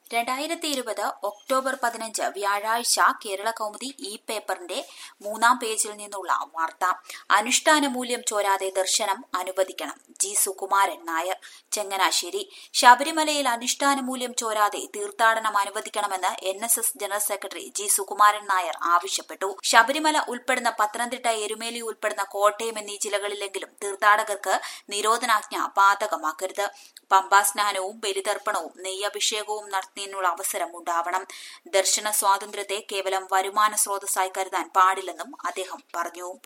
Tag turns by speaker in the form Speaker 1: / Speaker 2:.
Speaker 1: രണ്ടായിരത്തി ഇരുപത് ഒക്ടോബർ പതിനഞ്ച് വ്യാഴാഴ്ച കേരള കൗമുദി ഇ പേപ്പറിന്റെ മൂന്നാം പേജിൽ നിന്നുള്ള വാർത്ത അനുഷ്ഠാന മൂല്യം ചോരാതെ ദർശനം അനുവദിക്കണം ജി സുകുമാരൻ നായർ ചങ്ങനാശ്ശേരി ശബരിമലയിൽ അനുഷ്ഠാന മൂല്യം ചോരാതെ തീർത്ഥാടനം അനുവദിക്കണമെന്ന് N S S general secretary G Sukumaran Nair ആവശ്യപ്പെട്ടു ശബരിമല ഉൾപ്പെടുന്ന പത്തനംതിട്ട എരുമേലി ഉൾപ്പെടുന്ന കോട്ടയം എന്നീ ജില്ലകളിലെങ്കിലും തീർത്ഥാടകർക്ക് നിരോധനാജ്ഞ ബാധകമാക്കരുത് പമ്പാ സ്നാനവും ബലിതർപ്പണവും നെയ്യഭിഷേകവും നടത്തുന്നതിനുള്ള അവസരം ഉണ്ടാവണം ദർശന സ്വാതന്ത്ര്യത്തെ കേവലം വരുമാന സ്രോതസ്സായി കരുതാൻ പാടില്ലെന്നും അദ്ദേഹം പറഞ്ഞു